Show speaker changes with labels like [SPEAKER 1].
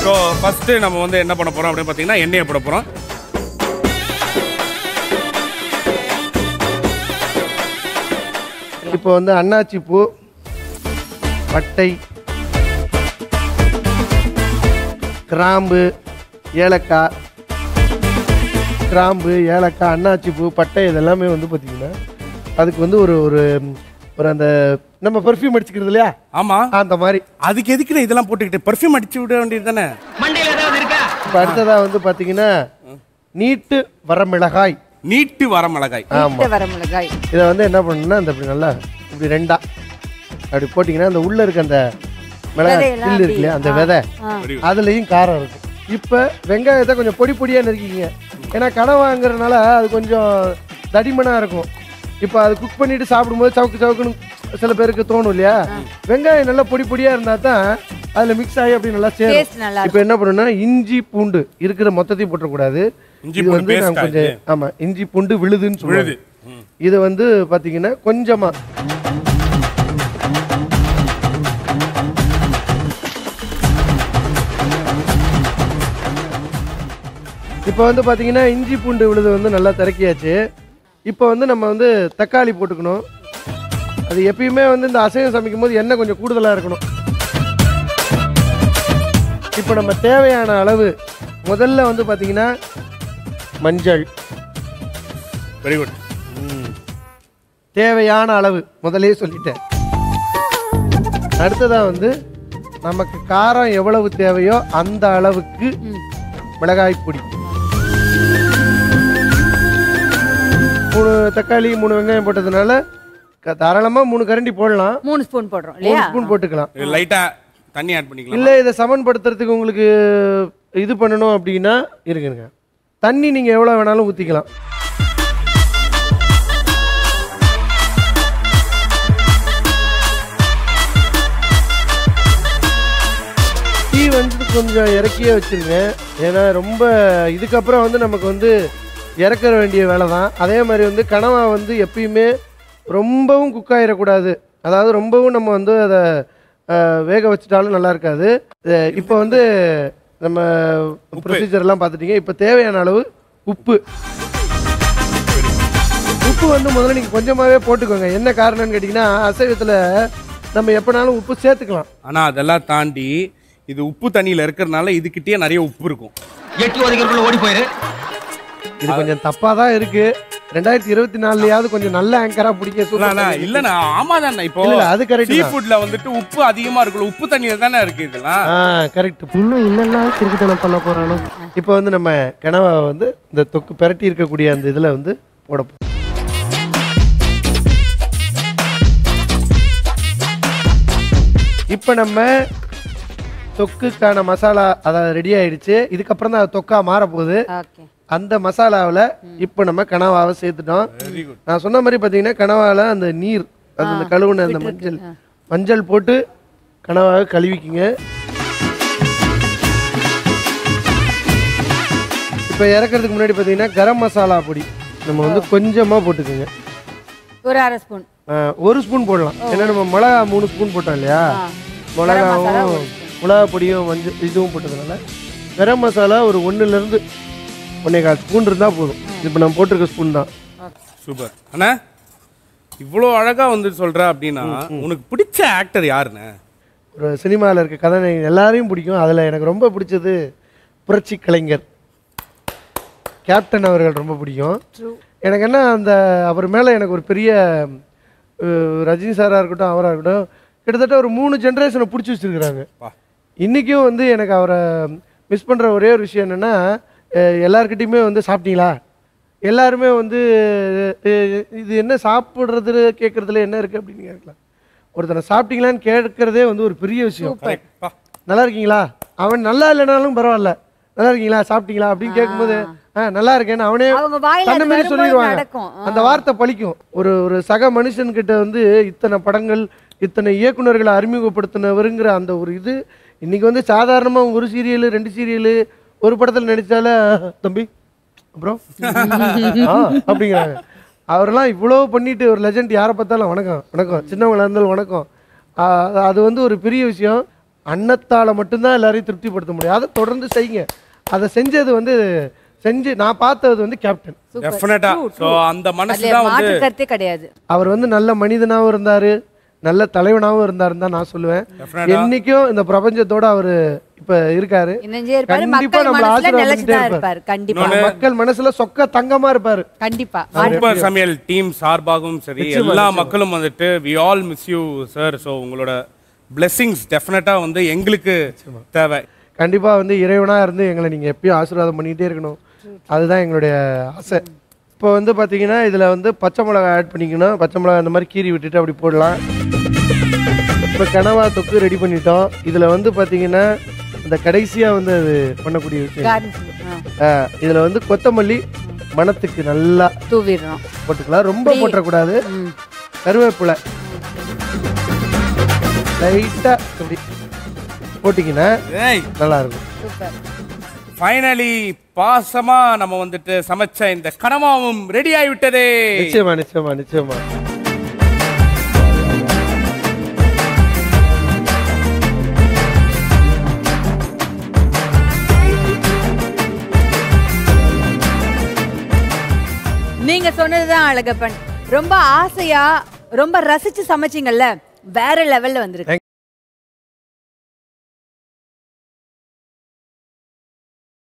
[SPEAKER 1] So first நம்ம வந்து என்ன பண்ண போறோம் அப்படின்னு பார்த்தீங்கன்னா எண்ணெயை போட போறோம்
[SPEAKER 2] இப்போ வந்து அன்னாச்சி பூ பட்டை கிராம்பு ஏலக்காய் கிராம்பு ஏலக்காய் அன்னாச்சி பூ பட்டை இதெல்லாமே வந்து பார்த்தீங்கன்னா அதுக்கு வந்து ஒரு ஒரு ஒரு அந்த நம்ம பெர்ஃப்யூம் அடிச்சுக்கிறது இல்லையா
[SPEAKER 1] ஆமா
[SPEAKER 2] அந்த மாதிரி
[SPEAKER 1] அதுக்கு எதுக்கு இதெல்லாம் போட்டுக்கிட்டு பெர்ஃப்யூம் அடிச்சு விட வேண்டியது தானே
[SPEAKER 2] இப்போ அடுத்ததாக வந்து பார்த்தீங்கன்னா நீட்டு வரமிளகாய்
[SPEAKER 1] நீட்டு வர மிளகாய்
[SPEAKER 3] நீட்ட வர மிளகாய்
[SPEAKER 2] இதை வந்து என்ன பண்ணணும்னா இந்த இப்படி நல்லா இப்படி ரெண்டா அப்படி போட்டிங்கன்னா அந்த உள்ள இருக்க அந்த மிளகாய்
[SPEAKER 3] விதையெல்லாம்
[SPEAKER 2] பில்லு இருக்கு இல்லையா அந்த விதை
[SPEAKER 3] ஆ.
[SPEAKER 2] அதுலேயும் காரம் இருக்கும் இப்போ வெங்காயத்தை கொஞ்சம் பொடி பொடியாக நறுக்கிங்க ஏன்னா கடை வாங்குறதுனால அது கொஞ்சம் தடிமனாக இருக்கும் இப்போ அது குக் பண்ணிட்டு சாப்பிடும்போது சவுக்கு சவுக்குன்னு சில பேருக்கு தோணும் இல்லையா வெங்காயம் நல்லா பொடி பொடியாக இருந்தால் தான் அதில் மிக்ஸ் ஆகி அப்படி நல்லா சேரும்
[SPEAKER 3] டேஸ்ட் நல்லா
[SPEAKER 2] இப்போ என்ன பண்ணணும்னா இஞ்சி பூண்டு இருக்கிற மொத்தத்தையும் போட்டுறக்கூடாது
[SPEAKER 1] இஞ்சி
[SPEAKER 2] இது
[SPEAKER 1] பூண்டு
[SPEAKER 2] வந்து
[SPEAKER 1] paste
[SPEAKER 2] நான்
[SPEAKER 1] ஆ
[SPEAKER 2] கொஞ்சம் ஆமா இஞ்சி பூண்டு விழுதுன்னு
[SPEAKER 1] விழுது
[SPEAKER 2] சொல்லுது இது வந்து பாத்தீங்கன்னா கொஞ்சமா இப்போ வந்து பாத்தீங்கன்னா இஞ்சி பூண்டு விழுது வந்து நல்லா திறக்கியாச்சு இப்போ வந்து நம்ம வந்து தக்காளி போட்டுக்கணும் அது எப்பயுமே வந்து இந்த அசைவம் சமைக்கும் போது எண்ணெய் கொஞ்சம் கூடுதலாக இருக்கணும் இப்போ நம்ம தேவையான அளவு முதல்ல வந்து பாத்தீங்கன்னா மஞ்சள்
[SPEAKER 1] வெரி குட்
[SPEAKER 2] தேவையான அளவு முதல்லயே சொல்லிட்டேன் அடுத்ததா வந்து நமக்கு காரம் எவ்வளவு தேவையோ அந்த அளவுக்கு மிளகாய் பொடி மூணு தக்காளி மூணு வெங்காயம் போட்டதுனால க- தாராளமா மூணு கரண்டி போடலாம்
[SPEAKER 3] மூணு ஸ்பூன் போடுறோம்
[SPEAKER 2] மூணு
[SPEAKER 3] இல்லையா
[SPEAKER 2] ஸ்பூன் போட்டுக்கலாம்
[SPEAKER 1] லைட்டா தண்ணி ஆட் பண்ணிக்கலாம்
[SPEAKER 2] இல்ல இதை சமன்படுத்துறதுக்கு உங்களுக்கு இது பண்ணணும் அப்படின்னா இருங்க இருங்க தண்ணி நீங்க எவ்வளவு வேணாலும் ஊத்திக்கலாம் டீ வந்து கொஞ்சம் இறக்கியே வச்சிருங்க ஏன்னா ரொம்ப இதுக்கப்புறம் வந்து நமக்கு வந்து இறக்க வேண்டிய வேலை தான் அதே மாதிரி வந்து கனவா வந்து எப்பயுமே ரொம்பவும் குக் ஆயிடக்கூடாது அதாவது ரொம்பவும் நம்ம வந்து அதை அஹ், வேக வச்சுட்டாலும் நல்லா இருக்காது அஹ், இப்போ வந்து நம்ம ப்ரொசீஜர்லாம் பார்த்துட்டீங்க இப்போ தேவையான அளவு உப்பு உப்பு வந்து முதல்ல நீங்கள் கொஞ்சமாகவே போட்டுக்கோங்க என்ன காரணம்னு கேட்டிங்கன்னா அசைவத்தில் நம்ம எப்போனாலும் உப்பு சேர்த்துக்கலாம்
[SPEAKER 1] ஆனா அதெல்லாம் தாண்டி இது உப்பு தண்ணியில இருக்கிறதுனால இதுகிட்டயே நிறைய உப்பு இருக்கும்
[SPEAKER 4] எட்டி ஒதுக்கிறதுக்குள்ள ஓடி போயிரு
[SPEAKER 2] இது கொஞ்சம் தப்பாக தான் இருக்கு ரெண்டாயிரத்தி இருபத்தி நாலுலயாவது கொஞ்சம் நல்ல ஆங்கரா பிடிக்க
[SPEAKER 1] இல்லண்ணா,
[SPEAKER 2] சூப்பர்
[SPEAKER 1] இல்லண்ணா ஆமாதாண்ணா இப்போ
[SPEAKER 2] இல்ல, அது correct
[SPEAKER 1] சீ
[SPEAKER 2] தான்.
[SPEAKER 1] ஃபுட்ல வந்துட்டு உப்பு அதிகமா இருக்குல்ல உப்பு தண்ணியில தானே இருக்கு இதெல்லாம்
[SPEAKER 2] ஆ கரெக்ட் இன்னும் என்னெல்லாம் திருக்குத்தனம் பண்ண போறானோ இப்போ வந்து நம்ம கனவா வந்து இந்த தொக்கு பிரட்டி இருக்கக்கூடிய அந்த இதில் வந்து போட போறோம் இப்போ நம்ம தொக்குக்கான மசாலா அதாவது ரெடி ஆயிடுச்சு இதுக்கப்புறம் தான் அது தொக்கா மாற போகுது
[SPEAKER 3] ஓகே
[SPEAKER 2] அந்த மசாலாவில் இப்போ நம்ம கனவாவை சேர்த்துட்டோம்
[SPEAKER 1] வெரி குட்
[SPEAKER 2] நான் சொன்ன மாதிரி பார்த்தீங்கன்னா கனவால அந்த நீர் அது அந்த கழுவுன அந்த மஞ்சள் மஞ்சள் போட்டு கனவாவை கழுவிக்கிங்க இப்போ இறக்கிறதுக்கு முன்னாடி பார்த்தீங்கன்னா கரம் மசாலா பொடி நம்ம வந்து கொஞ்சமாக போட்டுக்கோங்க
[SPEAKER 3] ஒரு அரை ஸ்பூன்
[SPEAKER 2] ஆ, ஒரு ஸ்பூன் போடலாம் ஏன்னா நம்ம மிளகா மூணு ஸ்பூன் போட்டோம் இல்லையா
[SPEAKER 3] கரம் மசாலா
[SPEAKER 2] மிளகாவும்
[SPEAKER 3] ஒரு
[SPEAKER 2] மிளகா பொடியும் மஞ்சள் இதுவும் போட்டதுனால கரம் மசாலா ஒரு ஒன்றுலேருந்து ஒன்றே கால் ஸ்பூன் இருந்தால் போதும் இப்போ நம்ம போட்டிருக்க ஸ்பூன் தான்
[SPEAKER 1] சூப்பர் அண்ணா இவ்வளோ அழகா வந்து சொல்ற அப்படின்னா உனக்கு பிடிச்ச ஆக்டர் யாருண்ணே
[SPEAKER 2] ஒரு சினிமாவில் இருக்க கதை எல்லாரையும் பிடிக்கும் அதில் எனக்கு ரொம்ப பிடிச்சது புரட்சி கலைஞர் கேப்டன் அவர்கள் ரொம்ப பிடிக்கும் எனக்கு என்ன அந்த அவர் மேலே எனக்கு ஒரு பெரிய அஹ், ரஜினி சாராக இருக்கட்டும் அவராக இருக்கட்டும் கிட்டத்தட்ட ஒரு மூணு ஜென்ரேஷனை பிடிச்சி வச்சிருக்கிறாங்க
[SPEAKER 1] வா.
[SPEAKER 2] இன்றைக்கும் வந்து எனக்கு அவரை மிஸ் பண்ணுற ஒரே ஒரு விஷயம் என்னென்னா எல்லாருக்கிட்டையுமே வந்து சாப்பிட்டீங்களா எல்லாருமே வந்து அஹ், இது என்ன சாப்பிட்றது கேட்குறதுல என்ன இருக்குது அப்படின்னு கேட்கலாம் ஒருத்தனை சாப்பிட்டீங்களான்னு கேட்கறதே வந்து ஒரு பெரிய விஷயம்
[SPEAKER 1] Correct. பா.
[SPEAKER 2] நல்லா இருக்கீங்களா அவன் நல்லா இல்லைனாலும் பரவாயில்ல நல்லா இருக்கீங்களா சாப்பிட்டீங்களா அப்படின்னு கேட்கும்போது ஆ நல்லா இருக்கேன்னு அவனே
[SPEAKER 3] அவங்க வாயில
[SPEAKER 2] தன்னை
[SPEAKER 3] அது
[SPEAKER 2] மாரி
[SPEAKER 3] வரும்போது
[SPEAKER 2] சொல்லிடுவாங்க
[SPEAKER 3] நடக்கும். ஆ.
[SPEAKER 2] அந்த வார்த்தை பலிக்கும் ஒரு ஒரு சக மனுஷன்கிட்ட வந்து இத்தனை படங்கள் இத்தனை இயக்குனர்களை அறிமுகப்படுத்தினவருங்கிற அந்த ஒரு இது இன்னைக்கு வந்து சாதாரணமாக ஒரு சீரியலு ரெண்டு சீரியலு ஒரு படத்தில் நடிச்சால தம்பி அப்புறம் ஆ அப்படிங்கிறாங்க அவரெல்லாம் இவ்வளோ பண்ணிட்டு ஒரு லெஜண்ட் யாரை பார்த்தாலும் வணக்கம் வணக்கம் சின்னவங்களா இருந்தாலும் வணக்கம் ஆ, அது வந்து ஒரு பெரிய விஷயம் அன்னத்தால் மட்டும்தான் எல்லாரையும் திருப்திப்படுத்த முடியும் அதை தொடர்ந்து செய்யுங்க அதை செஞ்சது வந்து செஞ்சு நான் பார்த்தது வந்து கேப்டன்
[SPEAKER 1] டெஃபினட்டா ஸோ அந்த மனசு
[SPEAKER 3] அதுல
[SPEAKER 1] தான் வந்து
[SPEAKER 3] மாற்று கருத்தே கிடையாது
[SPEAKER 2] அவர் வந்து நல்ல மனிதனாகவும் இருந்தார் நல்ல தலைவனாகவும் இருந்தாருன்னு தான் நான் சொல்லுவேன்
[SPEAKER 1] Definitely.
[SPEAKER 2] என்னைக்கும் இந்த பிரபஞ்சத்தோட அவர் இப்போ இருக்காரு
[SPEAKER 3] இணைஞ்சே இருப்பாரு
[SPEAKER 2] கண்டிப்பா
[SPEAKER 3] மக்கள்
[SPEAKER 2] நம்மள
[SPEAKER 3] மனசுல
[SPEAKER 2] ஆசீர்வாதம்
[SPEAKER 3] நிலைச்சுதான்
[SPEAKER 2] பண்ணிட்டே
[SPEAKER 3] இருப்பாரு கண்டிப்பா
[SPEAKER 2] மக்கள் மனசுல சொக்க தங்கமா இருப்பாரு
[SPEAKER 3] கண்டிப்பா
[SPEAKER 1] சூப்பர் சமையல் டீம் சார்பாகவும் சரி எல்லா மக்களும் வந்துட்டு we all miss you sir so உங்களோட பிளெஸிங்ஸ் டெஃபினட்டா வந்து எங்களுக்கு தேவை
[SPEAKER 2] கண்டிப்பா வந்து இறைவனா இருந்து எங்களை நீங்க எப்பயும் ஆசீர்வாதம் பண்ணிட்டே இருக்கணும் அதுதான் எங்களுடைய ஆசை இப்போ வந்து பாத்தீங்கன்னா இதுல வந்து பச்சை மிளகாய் ஆட் பண்ணிக்கணும் பச்சை மிளகாய் அந்த மாதிரி கீறி விட்டுட்டு அப்படி போடலாம் இப்போ கனவா தொக்கு ரெடி பண்ணிட்டோம் இதுல வந்து பாத்தீங்கன்னா இந்த கடைசியா வந்து அது பண்ணக்கூடிய விஷயம்
[SPEAKER 3] கார்னிஷ்
[SPEAKER 2] ஆ, இதுல வந்து கொத்தமல்லி மணத்துக்கு நல்லா
[SPEAKER 3] தூவிடுறோம்
[SPEAKER 2] போட்டுக்கலாம் ரொம்ப போட்டுறக்கூடாது கருவேப்பிலை லைட்டா இப்படி போட்டிங்கன்னா
[SPEAKER 1] ஏய்
[SPEAKER 2] நல்லா இருக்கும்
[SPEAKER 3] சூப்பர்
[SPEAKER 1] ஃபைனலி பாசமா நம்ம வந்துட்டு சமைச்ச இந்த கனமாவும் ரெடி ஆகிவிட்டதே
[SPEAKER 2] நிச்சயமா நிச்சயமா நிச்சயமா
[SPEAKER 3] நீங்க சொன்னதுதான் அழகப்பன் ரொம்ப ஆசையா ரொம்ப ரசிச்சு சமைச்சீங்கல்ல வேற லெவல்ல வந்திருக்கு